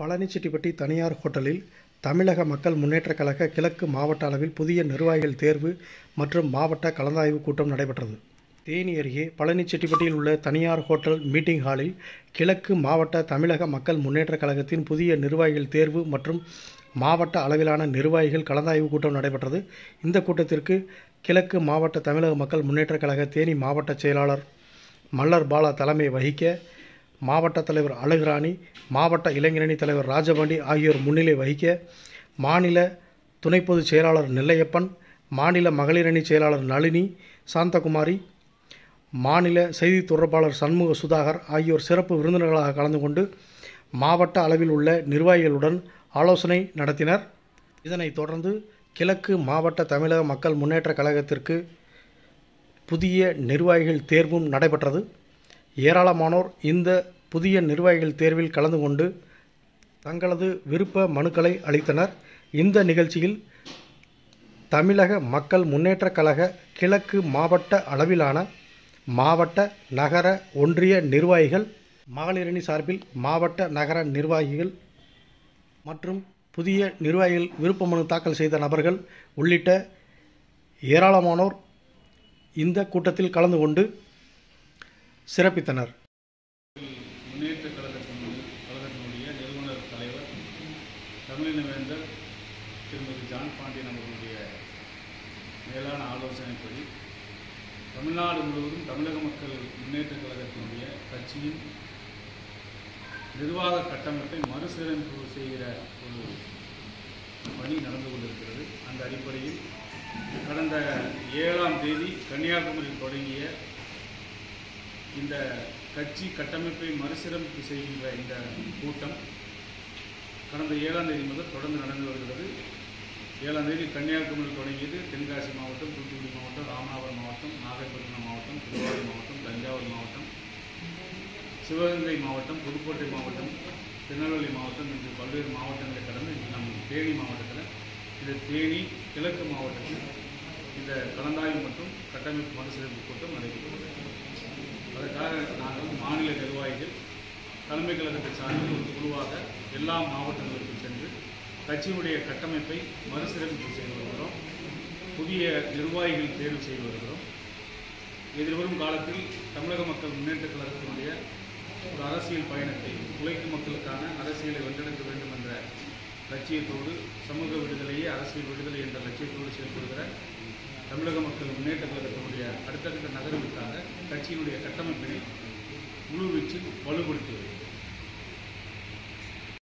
பழனிச்செட்டிப்பட்டி தனியார் ஹோட்டலில் தமிழக மக்கள் முன்னேற்றக் கழக கிழக்கு மாவட்ட அளவில் புதிய நிர்வாகிகள் தேர்வு மற்றும் மாவட்ட கலந்தாய்வு கூட்டம் நடைபெற்றது தேனி அருகே பழனிச்செட்டிப்பட்டியில் உள்ள தனியார் ஹோட்டல் மீட்டிங் ஹாலில் கிழக்கு மாவட்ட தமிழக மக்கள் முன்னேற்றக் கழகத்தின் புதிய நிர்வாகிகள் தேர்வு மற்றும் மாவட்ட அளவிலான நிர்வாகிகள் கலந்தாய்வு கூட்டம் நடைபெற்றது இந்த கூட்டத்திற்கு கிழக்கு மாவட்ட தமிழக மக்கள் முன்னேற்றக் கழக தேனி மாவட்ட செயலாளர் மல்லர் பாலா தலைமை வகிக்க மாவட்ட தலைவர் அழகுராணி மாவட்ட இளைஞரணி தலைவர் ராஜபாண்டி ஆகியோர் முன்னிலை வகிக்க மாநில துணை பொதுச் செயலாளர் நெல்லையப்பன் மாநில மகளிரணி செயலாளர் நளினி சாந்தகுமாரி மாநில செய்தி தொடர்பாளர் சண்முக சுதாகர் ஆகியோர் சிறப்பு விருந்தினர்களாக கலந்து கொண்டு மாவட்ட அளவில் உள்ள நிர்வாகிகளுடன் ஆலோசனை நடத்தினர் இதனைத் தொடர்ந்து கிழக்கு மாவட்ட தமிழக மக்கள் முன்னேற்றக் கழகத்திற்கு புதிய நிர்வாகிகள் தேர்வும் நடைபெற்றது ஏராளமானோர் இந்த புதிய நிர்வாகிகள் தேர்வில் கலந்து கொண்டு தங்களது விருப்ப மனுக்களை அளித்தனர் இந்த நிகழ்ச்சியில் தமிழக மக்கள் முன்னேற்றக் கழக கிழக்கு மாவட்ட அளவிலான மாவட்ட நகர ஒன்றிய நிர்வாகிகள் மகளிரணி சார்பில் மாவட்ட நகர நிர்வாகிகள் மற்றும் புதிய நிர்வாகிகள் விருப்ப மனு தாக்கல் செய்த நபர்கள் உள்ளிட்ட ஏராளமானோர் இந்த கூட்டத்தில் கலந்து கொண்டு சிறப்பித்தனர் முன்னேற்ற கழகத்தின் கழகத்தினுடைய நிறுவனர் தலைவர் தமிழினவேந்தர் திருமதி ஜான் பாண்டியன் அவர்களுடைய மேலான ஆலோசனைப்படி தமிழ்நாடு முழுவதும் தமிழக மக்கள் முன்னேற்ற கழகத்தினுடைய கட்சியின் நிர்வாக கட்டமைப்பை மறுசீரமைப்பு செய்கிற ஒரு பணி நடந்து கொண்டிருக்கிறது அந்த அடிப்படையில் கடந்த ஏழாம் தேதி கன்னியாகுமரியில் தொடங்கிய இந்த கட்சி கட்டமைப்பை மறுசீரமைப்பு செய்கின்ற இந்த கூட்டம் கடந்த ஏழாம் தேதி முதல் தொடர்ந்து நடந்து வருகிறது ஏழாம் தேதி கன்னியாகுமரி தொடங்கியது தென்காசி மாவட்டம் தூத்துக்குடி மாவட்டம் ராமநாதபுரம் மாவட்டம் நாகப்பட்டினம் மாவட்டம் திருவாரூர் மாவட்டம் தஞ்சாவூர் மாவட்டம் சிவகங்கை மாவட்டம் புதுக்கோட்டை மாவட்டம் திருநெல்வேலி மாவட்டம் என்று பல்வேறு மாவட்டங்களை கடந்து இன்று நம் தேனி மாவட்டத்தில் இது தேனி கிழக்கு மாவட்டத்தில் இந்த கலந்தாய்வு மற்றும் கட்டமைப்பு மறுசீரமைப்பு கூட்டம் நடைபெற்றது அதற்காக நாங்கள் மாநில நிர்வாகிகள் தலைமை கழகத்தை சார்பில் ஒரு குழுவாக எல்லா மாவட்டங்களுக்கும் சென்று கட்சியினுடைய கட்டமைப்பை மறுசீரமைப்பு செய்து வருகிறோம் புதிய நிர்வாகிகள் தேர்வு செய்து வருகிறோம் எதிர்வரும் காலத்தில் தமிழக மக்கள் முன்னேற்ற கழகத்தினுடைய ஒரு அரசியல் பயணத்தை உழைக்கும் மக்களுக்கான அரசியலை வென்றெடுக்க வேண்டும் என்ற லட்சியத்தோடு சமூக விடுதலையே அரசியல் விடுதலை என்ற லட்சியத்தோடு செயல்படுகிற தமிழக மக்கள் முன்னேற்ற கழகத்தினுடைய அடுத்த கட்ட நகர்வுக்காக கட்சியினுடைய கட்டமைப்பினை முழு வீச்சில் வலுப்படுத்தி வருகிறது